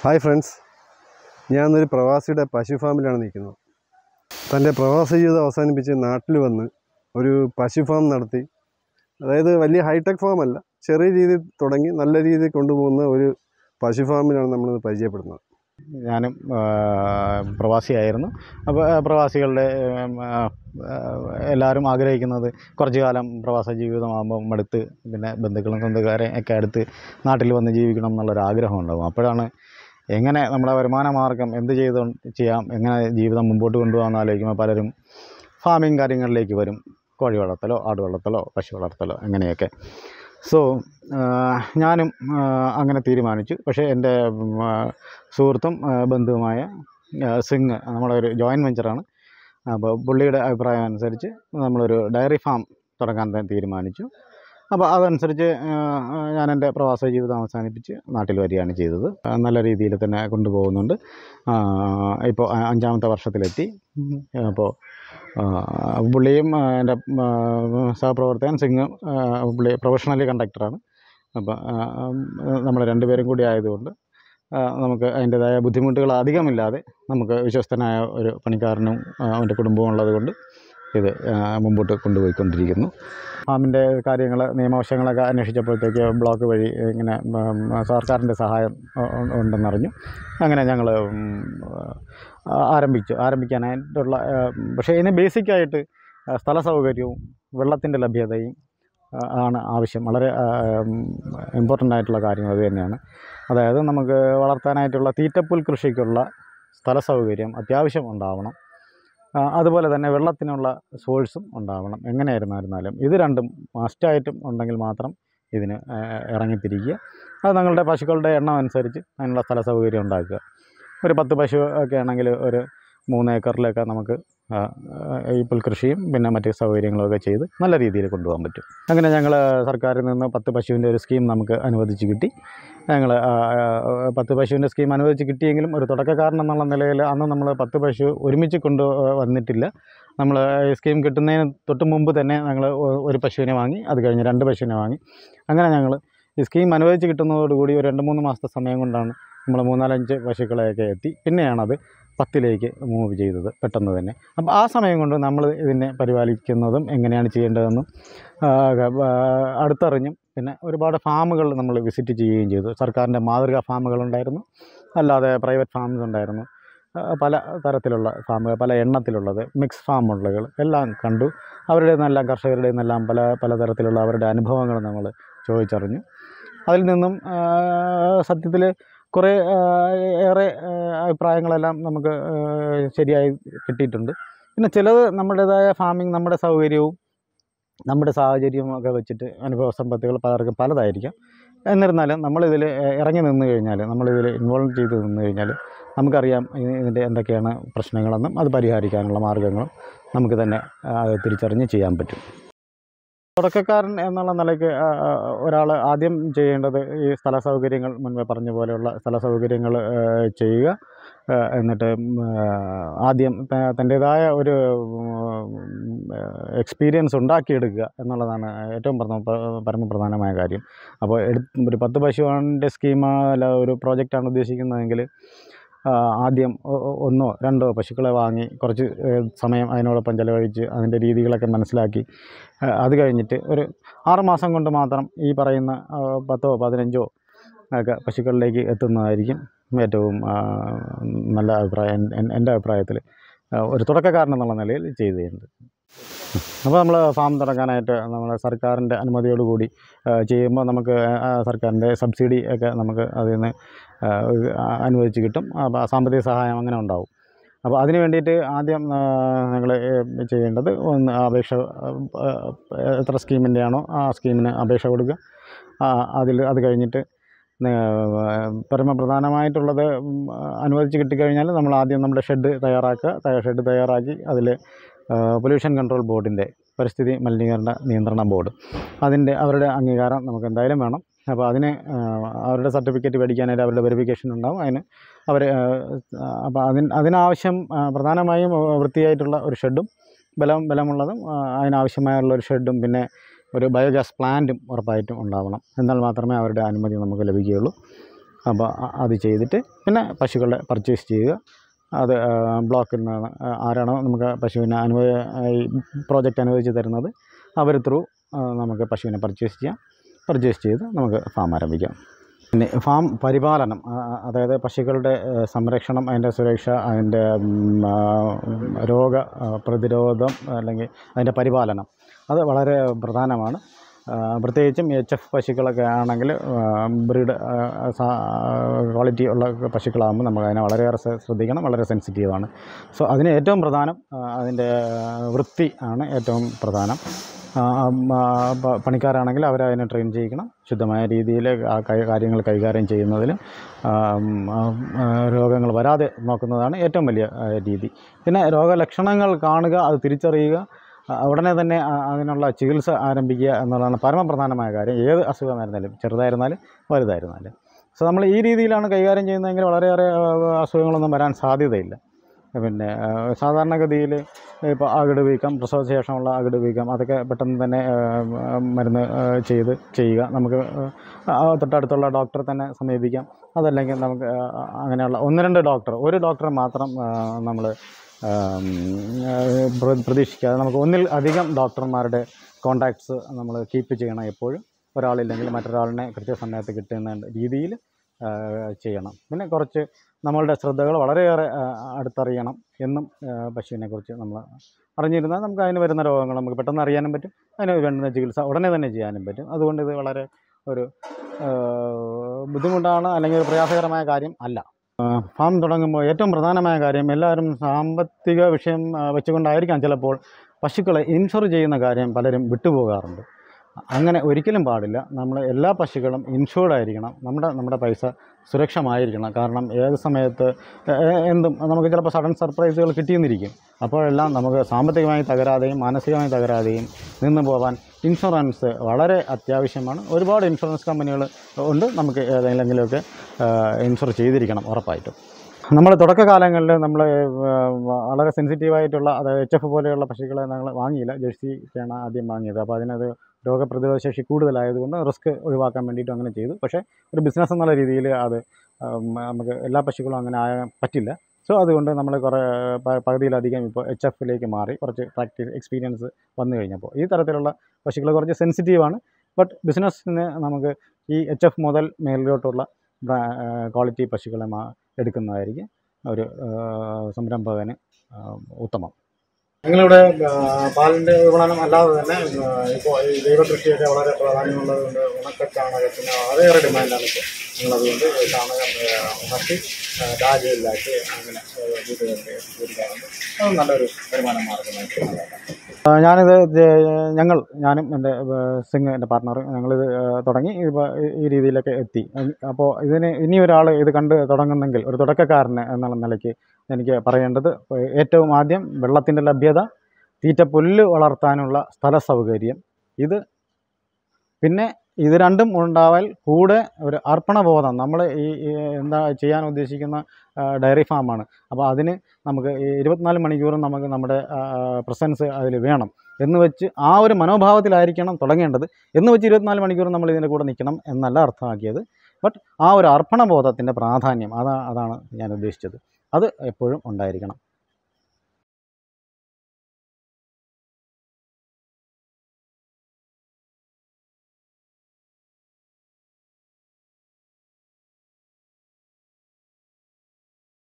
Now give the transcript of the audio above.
Hi friends ഞാനൊരു പ്രവാസിയുടെ പശു ഫാമിലാണ് നിൽക്കുന്നത് തൻ്റെ പ്രവാസ ജീവിതം അവസാനിപ്പിച്ച് നാട്ടിൽ വന്ന് ഒരു പശു ഫാം നടത്തി അതായത് വലിയ ഹൈടെക് ഫാം അല്ല ചെറിയ രീതിയിൽ തുടങ്ങി നല്ല രീതിയിൽ കൊണ്ടുപോകുന്ന ഒരു പശു ഫാമിലാണ് നമ്മളിന്ന് പരിചയപ്പെടുന്നത് ഞാനും ആ, പ്രവാസിയായിരുന്നു അപ്പോൾ ആ, പ്രവാസികളുടെ ഉം, ആ, ആ, എല്ലാവരും ആഗ്രഹിക്കുന്നത് കുറച്ച് കാലം പ്രവാസ ജീവിതമാകുമ്പോൾ മടുത്ത് പിന്നെ ബന്ധുക്കളും സ്വന്തക്കാരെ ഒക്കെ അടുത്ത് നാട്ടിൽ വന്ന് ജീവിക്കണം എന്നുള്ളൊരു ആഗ്രഹം ഉണ്ടാകും അപ്പോഴാണ് എങ്ങനെ നമ്മുടെ വരുമാന മാർഗം എന്ത് ചെയ്ത് ചെയ്യാം എങ്ങനെ ജീവിതം മുമ്പോട്ട് കൊണ്ടുപോകാമെന്ന് ആലോചിക്കുമ്പോൾ പലരും ഫാമിങ് കാര്യങ്ങളിലേക്ക് വരും കോഴി വളർത്തലോ ആട് വളർത്തലോ പശു വളർത്തലോ അങ്ങനെയൊക്കെ സോ ഞാനും ആ, അങ്ങനെ തീരുമാനിച്ചു പക്ഷേ എൻ്റെ ഉം, ആ, സുഹൃത്തും ആ, ബന്ധുവുമായ ആ, സിംഗ് നമ്മുടെ ഒരു ജോയിൻറ്റ് വെഞ്ചറാണ് അപ്പോൾ പുള്ളിയുടെ അഭിപ്രായം അനുസരിച്ച് നമ്മളൊരു ഡയറി ഫാം തുടങ്ങാൻ തന്നെ തീരുമാനിച്ചു അപ്പോൾ അതനുസരിച്ച് ആ, ആ, ഞാൻ എൻ്റെ പ്രവാസ ജീവിതം അവസാനിപ്പിച്ച് നാട്ടിൽ വരികയാണ് ചെയ്തത് ആ, നല്ല രീതിയിൽ തന്നെ കൊണ്ടുപോകുന്നുണ്ട് ആ, ഇപ്പോൾ അ- അഞ്ചാമത്തെ വർഷത്തിലെത്തി അപ്പോൾ പുള്ളിയും ആ, എൻ്റെ ആ, സഹപ്രവർത്തകൻ സിംഗ് ആ, പുള്ളി പ്രൊഫഷണലി കണ്ടക്ടറാണ് അപ്പോൾ നമ്മൾ രണ്ടുപേരും കൂടി ആയതുകൊണ്ട് ആ, നമുക്ക് അതിൻ്റെതായ ബുദ്ധിമുട്ടുകൾ അധികമില്ലാതെ നമുക്ക് വിശ്വസ്തനായ ഒരു പണിക്കാരനും ആ, അവൻ്റെ കുടുംബവും ഉള്ളതുകൊണ്ട് ഇത് ആ, മുമ്പോട്ട് കൊണ്ടുപോയിക്കൊണ്ടിരിക്കുന്നു ഫാമിൻ്റെ കാര്യങ്ങൾ നിയമവശങ്ങളൊക്കെ അന്വേഷിച്ചപ്പോഴത്തേക്ക് ബ്ലോക്ക് വഴി ഇങ്ങനെ ഉം, സർക്കാരിൻ്റെ സഹായം ഉ- ഉ- ഉണ്ടെന്നറിഞ്ഞു അങ്ങനെ ഞങ്ങൾ ആരംഭിച്ചു ആരംഭിക്കാനായിട്ടുള്ള ആ, പക്ഷേ ഇതിന് ബേസിക്കായിട്ട് സ്ഥല സൗകര്യവും വെള്ളത്തിൻ്റെ ലഭ്യതയും ആ, ആണ് ആവശ്യം വളരെ ഇമ്പോർട്ടൻ്റ് ആയിട്ടുള്ള കാര്യങ്ങൾ അത് തന്നെയാണ് അതായത് നമുക്ക് വളർത്താനായിട്ടുള്ള തീറ്റപ്പുൽ കൃഷിക്കുള്ള സ്ഥല സൗകര്യം അത്യാവശ്യം ഉണ്ടാവണം ആ, അതുപോലെ തന്നെ വെള്ളത്തിനുള്ള സോഴ്സും ഉണ്ടാവണം എങ്ങനെയായിരുന്നായിരുന്നാലും ഇത് രണ്ടും മസ്റ്റായിട്ടും ഉണ്ടെങ്കിൽ മാത്രം ഇതിന് ആ, ഇറങ്ങിത്തിരിക്കുക അത് നിങ്ങളുടെ പശുക്കളുടെ എണ്ണം അനുസരിച്ച് അതിനുള്ള സ്ഥല സൗകര്യം ഉണ്ടാക്കുക ഒരു പത്ത് പശു ഒക്കെ ആണെങ്കിൽ ഒരു മൂന്ന് ഏക്കറിലൊക്കെ നമുക്ക് ആ, ആ, ഈ പുൽകൃഷിയും പിന്നെ മറ്റ് സൗകര്യങ്ങളൊക്കെ ചെയ്ത് നല്ല രീതിയിൽ കൊണ്ടുപോകാൻ പറ്റും അങ്ങനെ ഞങ്ങൾ സർക്കാരിൽ നിന്ന് പത്ത് പശുവിൻ്റെ ഒരു സ്കീം നമുക്ക് അനുവദിച്ച് കിട്ടി ഞങ്ങൾ പത്ത് പശുവിൻ്റെ സ്കീം അനുവദിച്ച് കിട്ടിയെങ്കിലും ഒരു തുടക്കക്കാരൻ എന്നുള്ള നിലയിൽ അന്ന് നമ്മൾ പത്ത് പശു ഒരുമിച്ച് കൊണ്ട് വന്നിട്ടില്ല നമ്മൾ ഈ സ്കീം കിട്ടുന്നതിന് തൊട്ട് മുമ്പ് തന്നെ ഞങ്ങൾ ഒരു പശുവിനെ വാങ്ങി അത് കഴിഞ്ഞ് രണ്ട് പശുവിനെ വാങ്ങി അങ്ങനെ ഞങ്ങൾ ഈ സ്കീം അനുവദിച്ച് കിട്ടുന്നതോടുകൂടി ഒരു രണ്ട് മൂന്ന് മാസത്തെ സമയം കൊണ്ടാണ് നമ്മൾ മൂന്നാലഞ്ച് പശുക്കളെയൊക്കെ എത്തി പിന്നെയാണത് പത്തിലേക്ക് മൂവ് ചെയ്തത് പെട്ടെന്ന് തന്നെ അപ്പോൾ ആ സമയം കൊണ്ട് നമ്മൾ ഇതിനെ പരിപാലിക്കുന്നതും എങ്ങനെയാണ് ചെയ്യേണ്ടതെന്നും ആ, ആ, അടുത്തറിഞ്ഞും പിന്നെ ഒരുപാട് ഫാമുകൾ നമ്മൾ വിസിറ്റ് ചെയ്യുകയും ചെയ്തു സർക്കാരിൻ്റെ മാതൃകാ ഫാമുകളുണ്ടായിരുന്നു അല്ലാതെ പ്രൈവറ്റ് ഫാംസ് ഉണ്ടായിരുന്നു ആ, പല തരത്തിലുള്ള ഫാമുകൾ പല എണ്ണത്തിലുള്ളത് മിക്സ് ഫാമുകൾ എല്ലാം കണ്ടു അവരുടെ നിന്നെല്ലാം കർഷകരുടെ നിന്നെല്ലാം പല പലതരത്തിലുള്ള അവരുടെ അനുഭവങ്ങൾ നമ്മൾ ചോദിച്ചറിഞ്ഞു അതിൽ നിന്നും സത്യത്തിൽ കുറേ ആ, ഏറെ ആ, അഭിപ്രായങ്ങളെല്ലാം നമുക്ക് ആ, ശരിയായി കിട്ടിയിട്ടുണ്ട് പിന്നെ ചിലത് നമ്മുടേതായ ഫാമിംഗ് നമ്മുടെ സൗകര്യവും നമ്മുടെ സാഹചര്യവും ഒക്കെ വെച്ചിട്ട് അനുഭവ സമ്പത്തുകൾ പലർക്കും പലതായിരിക്കാം എന്നിരുന്നാലും നമ്മളിതിൽ ഇറങ്ങി നിന്ന് കഴിഞ്ഞാൽ നമ്മളിതിൽ ഇൻവോൾവ് ചെയ്ത് നിന്ന് കഴിഞ്ഞാൽ നമുക്കറിയാം ഇ- ഇതിൻ്റെ എന്തൊക്കെയാണ് പ്രശ്നങ്ങളെന്നും അത് പരിഹരിക്കാനുള്ള മാർഗ്ഗങ്ങളും നമുക്ക് തന്നെ ആ, അത് തിരിച്ചറിഞ്ഞ് ചെയ്യാൻ പറ്റും തുടക്കക്കാരൻ എന്നുള്ള നിലയ്ക്ക് ഒരാൾ ആദ്യം ചെയ്യേണ്ടത് ഈ സ്ഥല സൗകര്യങ്ങൾ മുൻപേ പറഞ്ഞ പോലെയുള്ള സ്ഥല സൗകര്യങ്ങൾ ചെയ്യുക ആ, എന്നിട്ട് ഉം, ആ, ആദ്യം ത- തൻ്റേതായ ഒരു എക്സ്പീരിയൻസ് ഉണ്ടാക്കിയെടുക്കുക എന്നുള്ളതാണ് ഏറ്റവും പ്രഥമ പരമപ്രധാനമായ കാര്യം അപ്പോൾ എടു ഒരു പത്ത് പശുവിൻ്റെ സ്കീം അല്ല ഒരു പ്രോജക്റ്റാണ് ഉദ്ദേശിക്കുന്നതെങ്കിൽ ആ, ആദ്യം ഒ- ഒ- ഒന്നോ രണ്ടോ പശുക്കളെ വാങ്ങി കുറച്ച് ഏഹ്, സമയം അതിനോടൊപ്പം ചിലവഴിച്ച് അതിൻ്റെ രീതികളൊക്കെ മനസ്സിലാക്കി ആ, അത് കഴിഞ്ഞിട്ട് ഒരു ആറ് മാസം കൊണ്ട് മാത്രം ഈ പറയുന്ന ആ, പത്തോ പതിനഞ്ചോ ഒക്കെ പശുക്കളിലേക്ക് എത്തുന്നതായിരിക്കും ഏറ്റവും ആ, നല്ല അഭിപ്രായം എൻ- എൻ- എൻ്റെ അഭിപ്രായത്തിൽ ഒരു തുടക്കക്കാരൻ എന്നുള്ള നിലയിൽ ചെയ്തു ചെയ്യുന്നത് അപ്പോൾ നമ്മൾ ഫാം തുടങ്ങാനായിട്ട് നമ്മൾ സർക്കാരിൻ്റെ അനുമതിയോടുകൂടി ആ, ചെയ്യുമ്പോൾ നമുക്ക് ആ, സർക്കാരിൻ്റെ സബ്സിഡി ഒക്കെ നമുക്ക് അതിൽ നിന്ന് ആ, ഒരു അനുവദിച്ച് കിട്ടും അപ്പോൾ സാമ്പത്തിക സഹായം അങ്ങനെ ഉണ്ടാവും അപ്പോൾ അതിന് വേണ്ടിയിട്ട് ആദ്യം നിങ്ങൾ ചെയ്യേണ്ടത് ഒന്ന് അപേക്ഷ ആ, എത്ര സ്കീമിൻ്റെ ആണോ ആ സ്കീമിന് അപേക്ഷ കൊടുക്കുക ആ, അതിൽ അത് കഴിഞ്ഞിട്ട് പരമപ്രധാനമായിട്ടുള്ളത് ഉം, അനുവദിച്ച് കിട്ടിക്കഴിഞ്ഞാൽ നമ്മൾ ആദ്യം നമ്മുടെ ഷെഡ് തയ്യാറാക്കുക ഷെഡ് തയ്യാറാക്കി അതിൽ പൊല്യൂഷൻ കൺട്രോൾ ബോർഡിൻ്റെ പരിസ്ഥിതി മലിനീകരണ നിയന്ത്രണ ബോർഡ് അതിൻ്റെ അവരുടെ അംഗീകാരം നമുക്ക് എന്തായാലും വേണം അപ്പോൾ അതിന് ആ, അവരുടെ സർട്ടിഫിക്കറ്റ് മേടിക്കാനായിട്ട് അവരുടെ വെരിഫിക്കേഷൻ ഉണ്ടാവും അതിന് അവർ അപ്പോൾ അതിന് അതിനാവശ്യം ആ, പ്രധാനമായും ആ, വൃത്തിയായിട്ടുള്ള ഒരു ഷെഡും ബലം ബലമുള്ളതും ആ, അതിനാവശ്യമായുള്ള ഒരു ഷെഡും പിന്നെ ഒരു ബയോഗ്യാസ് പ്ലാന്റും ഉറപ്പായിട്ടും ഉണ്ടാവണം എന്നാൽ മാത്രമേ അവരുടെ അനുമതി നമുക്ക് ലഭിക്കുകയുള്ളൂ അപ്പോൾ അ- അത് ചെയ്തിട്ട് പിന്നെ പശുക്കളെ പർച്ചേസ് ചെയ്യുക അത് ആ, ബ്ലോക്കിൽ നിന്ന് ആരാണോ നമുക്ക് പശുവിനെ അനുവ ഈ പ്രോജക്റ്റ് അനുവദിച്ച് തരുന്നത് അവർ ത്രൂ നമുക്ക് പശുവിനെ പർച്ചേസ് ചെയ്യാം പർച്ചേസ് ചെയ്ത് നമുക്ക് ഫാം ആരംഭിക്കാം പിന്നെ ഫാം പരിപാലനം ആ, ആ, അതായത് പശുക്കളുടെ ആ, സംരക്ഷണം അതിൻ്റെ സുരക്ഷ അതിൻ്റെ ഉം, ആ, രോഗ ആ, പ്രതിരോധം അല്ലെങ്കിൽ അതിൻ്റെ പരിപാലനം അത് വളരെ പ്രധാനമാണ് ആ, പ്രത്യേകിച്ചും എച്ച് എഫ് പശുക്കളൊക്കെ ആണെങ്കിൽ ബ്രീഡ് ക്വാളിറ്റി ഉള്ള പശുക്കളാകുമ്പോൾ നമുക്ക് അതിനെ വളരെയേറെ ശ്ര- ശ്രദ്ധിക്കണം വളരെ സെൻസിറ്റീവാണ് സോ അതിന് ഏറ്റവും പ്രധാനം ആ, അതിൻ്റെ വൃത്തി ആണ് ഏറ്റവും പ്രധാനം ആ, ആ, പ- പണിക്കാരാണെങ്കിൽ അവരെ അതിനെ ട്രെയിൻ ചെയ്യിക്കണം ശുദ്ധമായ രീതിയിൽ ആ കൈ- കാര്യങ്ങൾ കൈകാര്യം ചെയ്യുന്നതിലും ആ, ഉം, ആ, ആ, രോഗങ്ങൾ വരാതെ നോക്കുന്നതാണ് ഏറ്റവും വലിയ ആ, രീതി പിന്നെ രോഗലക്ഷണങ്ങൾ കാണുക അത് തിരിച്ചറിയുക ആ, ഉടനെ തന്നെ ആ- അതിനുള്ള ചികിത്സ ആരംഭിക്കുക എന്നുള്ളതാണ് പരമപ്രധാനമായ കാര്യം ഏത് അസുഖമായിരുന്നാലും ചെറുതായിരുന്നാലും വലുതായിരുന്നാലും സോ നമ്മൾ ഈ രീതിയിലാണ് കൈകാര്യം ചെയ്യുന്നതെങ്കിൽ വളരെയേറെ ആ, അസുഖങ്ങളൊന്നും വരാൻ സാധ്യതയില്ല പിന്നെ ആ, സാധാരണഗതിയിൽ ഇപ്പോൾ അകിട് വീക്കം പ്രസവശേഷമുള്ള അകിട് വീക്കം അതൊക്കെ പെട്ടെന്ന് തന്നെ ആ, ആ, മരുന്ന് ആ, ചെയ്ത് ചെയ്യുക നമുക്ക് ആ, തൊട്ടടുത്തുള്ള ഡോക്ടറെ തന്നെ സമീപിക്കാം അതല്ലെങ്കിൽ നമുക്ക് ആ, അങ്ങനെയുള്ള ഒന്ന് രണ്ട് ഡോക്ടർ ഒരു ഡോക്ടറെ മാത്രം നമ്മൾ പ്രതീക്ഷിക്കാതെ നമുക്ക് ഒന്നിൽ അധികം ഡോക്ടർമാരുടെ കോണ്ടാക്ട്സ് നമ്മൾ കീപ്പ് ചെയ്യണം എപ്പോഴും ഒരാളില്ലെങ്കിൽ മറ്റൊരാളിനെ കൃത്യസമയത്ത് കിട്ടുന്ന രീതിയിൽ ചെയ്യണം പിന്നെ കുറച്ച് നമ്മളുടെ ശ്രദ്ധകൾ വളരെയേറെ ആ, അടുത്തറിയണം എന്നും ആ, പശുവിനെക്കുറിച്ച് നമ്മൾ അറിഞ്ഞിരുന്നാൽ നമുക്ക് അതിന് വരുന്ന രോഗങ്ങൾ നമുക്ക് പെട്ടെന്ന് അറിയാനും പറ്റും അതിന് വേണ്ടുന്ന ചികിത്സ ഉടനെ തന്നെ ചെയ്യാനും പറ്റും അതുകൊണ്ട് ഇത് വളരെ ഒരു ആ, ബുദ്ധിമുട്ടാണ് അല്ലെങ്കിൽ ഒരു പ്രയാസകരമായ കാര്യം അല്ല ആ, ഫാം തുടങ്ങുമ്പോൾ ഏറ്റവും പ്രധാനമായ കാര്യം എല്ലാവരും സാമ്പത്തിക വിഷയം ആ, വെച്ചുകൊണ്ടായിരിക്കാം ചിലപ്പോൾ പശുക്കളെ ഇൻഷുർ ചെയ്യുന്ന കാര്യം പലരും വിട്ടുപോകാറുണ്ട് അങ്ങനെ ഒരിക്കലും പാടില്ല നമ്മൾ എല്ലാ പശുക്കളും ഇൻഷുർഡ് ആയിരിക്കണം നമ്മുടെ നമ്മുടെ പൈസ സുരക്ഷമായിരിക്കണം കാരണം ഏത് സമയത്ത് എ- എ- എന്തും നമുക്ക് ചിലപ്പോൾ സഡൻ സർപ്രൈസുകൾ കിട്ടിയെന്നിരിക്കും അപ്പോഴെല്ലാം നമുക്ക് സാമ്പത്തികമായി തകരാതെയും മാനസികമായി തകരാതെയും നിന്ന് പോകാൻ ഇൻഷുറൻസ് വളരെ അത്യാവശ്യമാണ് ഒരുപാട് ഇൻഷുറൻസ് കമ്പനികൾ ഉണ്ട് നമുക്ക് ഏതെങ്കിലുമൊക്കെ ഇൻഷുർ ചെയ്തിരിക്കണം ഉറപ്പായിട്ടും നമ്മൾ തുടക്കകാലങ്ങളിൽ നമ്മൾ വളരെ സെൻസിറ്റീവായിട്ടുള്ള അതായത് എച്ച് എഫ് പോലെയുള്ള പശുക്കളെ ഞങ്ങൾ വാങ്ങിയില്ല ജേഴ്സിക്കാണ് ആദ്യം വാങ്ങിയത് അപ്പോൾ അതിനത് രോഗപ്രതിരോധ ശേഷി കൂടുതലായതുകൊണ്ട് റിസ്ക് ഒഴിവാക്കാൻ വേണ്ടിയിട്ട് അങ്ങനെ ചെയ്തു പക്ഷേ ഒരു ബിസിനസ് എന്നുള്ള രീതിയിൽ അത് ഉം, നമുക്ക് എല്ലാ പശുക്കളും അങ്ങനെ ആകാൻ പറ്റില്ല സോ അതുകൊണ്ട് നമ്മൾ കുറേ പ- പകുതിയിലധികം ഇപ്പോൾ എച്ച് എഫിലേക്ക് മാറി കുറച്ച് പ്രാക്ടീസ് എക്സ്പീരിയൻസ് വന്നു കഴിഞ്ഞപ്പോൾ ഈ തരത്തിലുള്ള പശുക്കൾ കുറച്ച് സെൻസിറ്റീവാണ് ബട്ട് ബിസിനസ്സിന് നമുക്ക് ഈ എച്ച് എഫ് മുതൽ മേലിലോട്ടുള്ള ക്വാളിറ്റി പശുക്കളെ മാ എടുക്കുന്നതായിരിക്കും ഒരു ആ, സംരംഭകന് ആ, ഉത്തമം നിങ്ങളിവിടെ പാലിന്റെ വിപണനം അല്ലാതെ തന്നെ ഇപ്പോൾ ഈ ജൈവകൃഷിയൊക്കെ വളരെ പ്രാധാന്യമുള്ളത് കൊണ്ട് ഉണക്ക ചാണകത്തിന് വളരെയേറെ ഡിമാൻഡാണ് ഇപ്പോൾ നിങ്ങളതുകൊണ്ട് ചാണകം ആ, ഉണക്കി ആ, ഡാജയിലാക്കി അങ്ങനെ ആ, വീടുകളിൽ എത്തിച്ചിരിക്കാറുണ്ട് അത് നല്ലൊരു വരുമാന മാർഗമായിട്ട് കണക്കാക്കാം. ആ, ഞാനിത് ജെ- ഞങ്ങൾ ഞാനും എൻ്റെ സിംഗ് എൻ്റെ പാർട്ട്ണറും ഞങ്ങളിത് ആ, തുടങ്ങി ഇപ്പോൾ ഈ രീതിയിലൊക്കെ എത്തി അപ്പോൾ ഇതിന് ഇനി ഒരാൾ ഇത് കണ്ട് തുടങ്ങുന്നെങ്കിൽ ഒരു തുടക്കക്കാരന് എന്നുള്ള നിലയ്ക്ക് എനിക്ക് പറയേണ്ടത് ഏറ്റവും ആദ്യം വെള്ളത്തിൻ്റെ ലഭ്യത തീറ്റ പുല്ല് വളർത്താനുള്ള സ്ഥല സൗകര്യം ഇത് പിന്നെ ഇത് രണ്ടും ഉണ്ടാവാൽ കൂടെ ഒരു അർപ്പണബോധം നമ്മൾ ഈ ഈ എന്താ ചെയ്യാൻ ഉദ്ദേശിക്കുന്ന ആ, ഡയറി ഫാമാണ് അപ്പോൾ അതിന് നമുക്ക് ഈ ഇരുപത്തിനാല് മണിക്കൂറും നമുക്ക് നമ്മുടെ പ്രസൻസ് അതിൽ വേണം എന്ന് വെച്ച് ആ ഒരു മനോഭാവത്തിലായിരിക്കണം തുടങ്ങേണ്ടത് എന്ന് വെച്ച് ഇരുപത്തിനാല് മണിക്കൂർ നമ്മൾ ഇതിൻ്റെ കൂടെ നിൽക്കണം എന്നല്ല അർത്ഥമാക്കിയത് ബട്ട് ആ ഒരു അർപ്പണബോധത്തിൻ്റെ പ്രാധാന്യം അതാ അതാണ് ഞാൻ ഉദ്ദേശിച്ചത് അത് എപ്പോഴും ഉണ്ടായിരിക്കണം